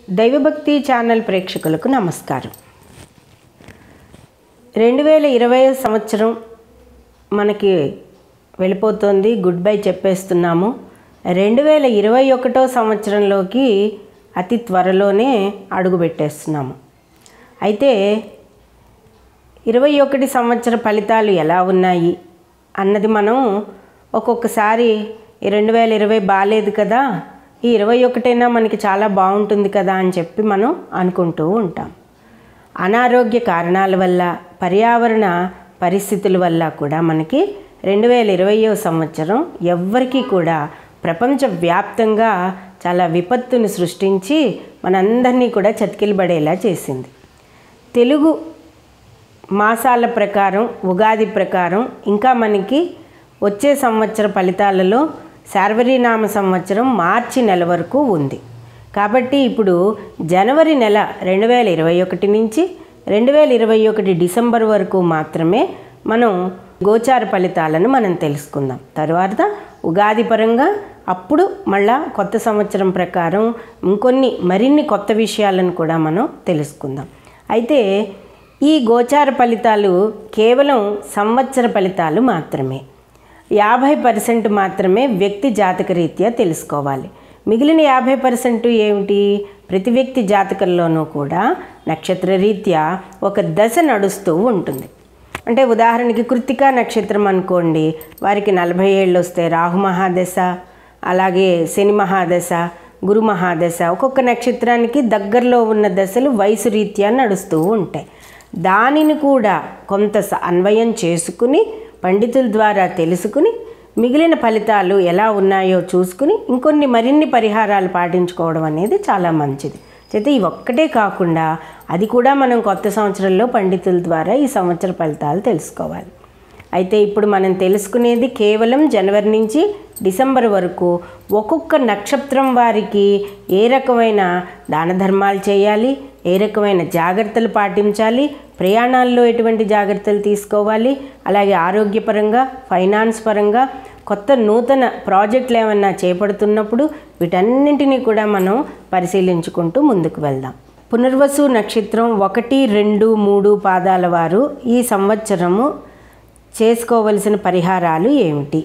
దైవభక్తి ఛానల్ ప్రేక్షకులకు నమస్కారం రెండు వేల ఇరవై సంవత్సరం మనకి వెళ్ళిపోతుంది గుడ్ బై చెప్పేస్తున్నాము రెండు వేల ఇరవై ఒకటో సంవత్సరంలోకి అతి త్వరలోనే అడుగు పెట్టేస్తున్నాము అయితే ఇరవై ఒకటి సంవత్సర ఫలితాలు ఎలా ఉన్నాయి అన్నది మనం ఒక్కొక్కసారి ఈ రెండు వేల ఇరవై బాగాలేదు కదా ఈ ఇరవై ఒకటైనా మనకి చాలా బాగుంటుంది కదా అని చెప్పి మనం అనుకుంటూ ఉంటాం అనారోగ్య కారణాల వల్ల పర్యావరణ పరిస్థితుల వల్ల కూడా మనకి రెండు వేల ఇరవయో సంవత్సరం ఎవ్వరికీ కూడా ప్రపంచవ్యాప్తంగా చాలా విపత్తుని సృష్టించి మనందరినీ కూడా చతికిలబడేలా చేసింది తెలుగు మాసాల ప్రకారం ఉగాది ప్రకారం ఇంకా మనకి వచ్చే సంవత్సర ఫలితాలలో శార్వరీనామ సంవత్సరం మార్చి నెల వరకు ఉంది కాబట్టి ఇప్పుడు జనవరి నెల రెండు వేల ఇరవై ఒకటి నుంచి రెండు వేల ఇరవై ఒకటి డిసెంబర్ వరకు మాత్రమే మనం గోచార ఫలితాలను మనం తెలుసుకుందాం తర్వాత ఉగాది పరంగా అప్పుడు మళ్ళా కొత్త సంవత్సరం ప్రకారం ఇంకొన్ని మరిన్ని కొత్త విషయాలను కూడా మనం తెలుసుకుందాం అయితే ఈ గోచార ఫలితాలు కేవలం సంవత్సర ఫలితాలు మాత్రమే యాభై పర్సెంట్ మాత్రమే వ్యక్తి జాతక రీత్యా తెలుసుకోవాలి మిగిలిన యాభై పర్సెంట్ ఏమిటి ప్రతి వ్యక్తి జాతకంలోనూ కూడా నక్షత్ర రీత్యా ఒక దశ నడుస్తూ ఉంటుంది అంటే ఉదాహరణకి కృత్తికా నక్షత్రం అనుకోండి వారికి నలభై ఏళ్ళు వస్తే రాహు మహాదశ అలాగే శని మహాదశ గురు మహాదశ ఒక్కొక్క నక్షత్రానికి దగ్గరలో ఉన్న దశలు వయసు రీత్యా నడుస్తూ ఉంటాయి దానిని కూడా కొంత స- అన్వయం చేసుకుని పండితుల ద్వారా తెలుసుకుని మిగిలిన ఫలితాలు ఎలా ఉన్నాయో చూసుకుని ఇంకొన్ని మరిన్ని పరిహారాలు పాటించుకోవడం అనేది చాలా మంచిది అయితే ఇవి ఒక్కటే కాకుండా అది కూడా మనం కొత్త సంవత్సరంలో పండితుల ద్వారా ఈ సంవత్సర ఫలితాలు తెలుసుకోవాలి అయితే ఇప్పుడు మనం తెలుసుకునేది కేవలం జనవరి నుంచి డిసెంబర్ వరకు ఒక్కొక్క నక్షత్రం వారికి ఏ రకమైన దాన ధర్మాలు చేయాలి ఏ రకమైన జాగ్రత్తలు పాటించాలి ప్రయాణాల్లో ఎటువంటి జాగ్రత్తలు తీసుకోవాలి అలాగే ఆరోగ్యపరంగా ఫైనాన్స్ పరంగా కొత్త నూతన ప్రాజెక్టులు ఏమన్నా చేపడుతున్నప్పుడు వీటన్నింటినీ కూడా మనం పరిశీలించుకుంటూ ముందుకు వెళ్దాం పునర్వసు నక్షత్రం ఒకటి రెండు మూడు పాదాల వారు ఈ సంవత్సరము చేసుకోవలసిన పరిహారాలు ఏమిటి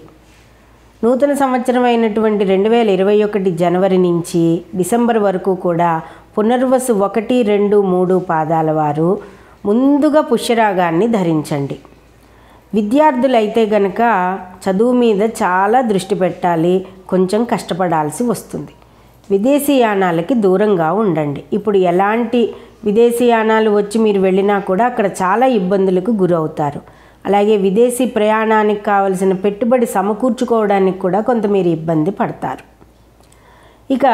నూతన సంవత్సరం అయినటువంటి రెండు వేల ఇరవై ఒకటి జనవరి నుంచి డిసెంబర్ వరకు కూడా పునర్వసు ఒకటి రెండు మూడు పాదాల వారు ముందుగా పుష్యరాగాన్ని ధరించండి విద్యార్థులైతే గనక చదువు మీద చాలా దృష్టి పెట్టాలి కొంచెం కష్టపడాల్సి వస్తుంది విదేశీయానాలకి దూరంగా ఉండండి ఇప్పుడు ఎలాంటి విదేశీయానాలు వచ్చి మీరు వెళ్ళినా కూడా అక్కడ చాలా ఇబ్బందులకు గురవుతారు అలాగే విదేశీ ప్రయాణానికి కావలసిన పెట్టుబడి సమకూర్చుకోవడానికి కూడా కొంత మీరు ఇబ్బంది పడతారు ఇక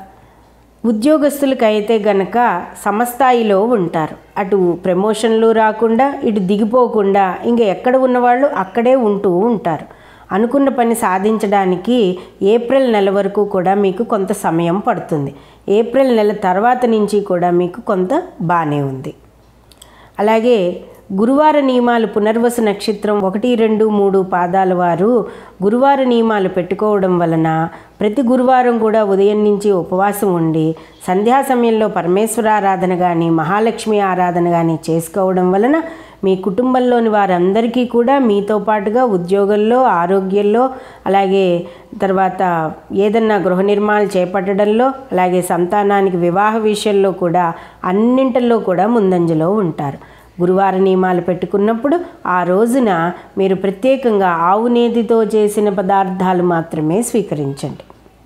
ఉద్యోగస్తులకు అయితే గనక సమస్థాయిలో ఉంటారు అటు ప్రమోషన్లు రాకుండా ఇటు దిగిపోకుండా ఇంకా ఎక్కడ ఉన్నవాళ్ళు అక్కడే ఉంటూ ఉంటారు అనుకున్న పని సాధించడానికి ఏప్రిల్ నెల వరకు కూడా మీకు కొంత సమయం పడుతుంది ఏప్రిల్ నెల తర్వాత నుంచి కూడా మీకు కొంత బాగానే ఉంది అలాగే గురువార నియమాలు పునర్వసు నక్షత్రం ఒకటి రెండు మూడు పాదాల వారు గురువార నియమాలు పెట్టుకోవడం వలన ప్రతి గురువారం కూడా ఉదయం నుంచి ఉపవాసం ఉండి సంధ్యా సమయంలో పరమేశ్వర ఆరాధన కానీ మహాలక్ష్మి ఆరాధన కానీ చేసుకోవడం వలన మీ కుటుంబంలోని వారందరికీ కూడా మీతో పాటుగా ఉద్యోగంలో ఆరోగ్యంలో అలాగే తర్వాత ఏదన్నా గృహ నిర్మాణాలు చేపట్టడంలో అలాగే సంతానానికి వివాహ విషయంలో కూడా అన్నింటిలో కూడా ముందంజలో ఉంటారు గురువార నియమాలు పెట్టుకున్నప్పుడు ఆ రోజున మీరు ప్రత్యేకంగా ఆవు నేతితో చేసిన పదార్థాలు మాత్రమే స్వీకరించండి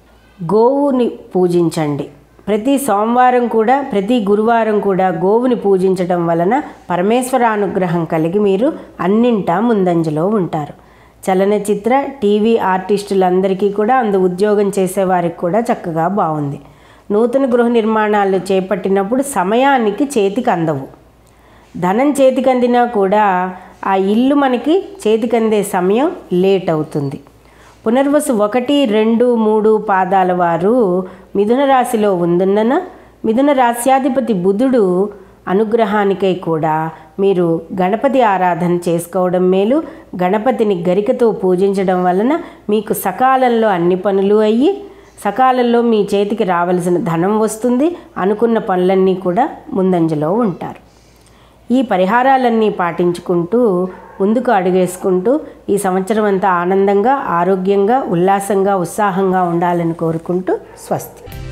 గోవుని పూజించండి ప్రతి సోమవారం కూడా ప్రతి గురువారం కూడా గోవుని పూజించడం వలన పరమేశ్వర అనుగ్రహం కలిగి మీరు అన్నింటా ముందంజలో ఉంటారు చలనచిత్ర టీవీ ఆర్టిస్టులందరికీ కూడా అందు ఉద్యోగం చేసేవారికి కూడా చక్కగా బాగుంది నూతన గృహ నిర్మాణాలు చేపట్టినప్పుడు సమయానికి చేతికి అందవు ధనం చేతికి అందినా కూడా ఆ ఇల్లు మనకి చేతికి అందే సమయం లేట్ అవుతుంది పునర్వసు ఒకటి రెండు మూడు పాదాల వారు మిథున రాశిలో ఉందన్న మిథున రాశ్యాధిపతి బుధుడు అనుగ్రహానికై కూడా మీరు గణపతి ఆరాధన చేసుకోవడం మేలు గణపతిని గరికతో పూజించడం వలన మీకు సకాలంలో అన్ని పనులు అయ్యి సకాలంలో మీ చేతికి రావలసిన ధనం వస్తుంది అనుకున్న పనులన్నీ కూడా ముందంజలో ఉంటారు ఈ పరిహారాలన్నీ పాటించుకుంటూ ముందుకు అడుగేసుకుంటూ ఈ సంవత్సరం అంతా ఆనందంగా ఆరోగ్యంగా ఉల్లాసంగా ఉత్సాహంగా ఉండాలని కోరుకుంటూ స్వస్తి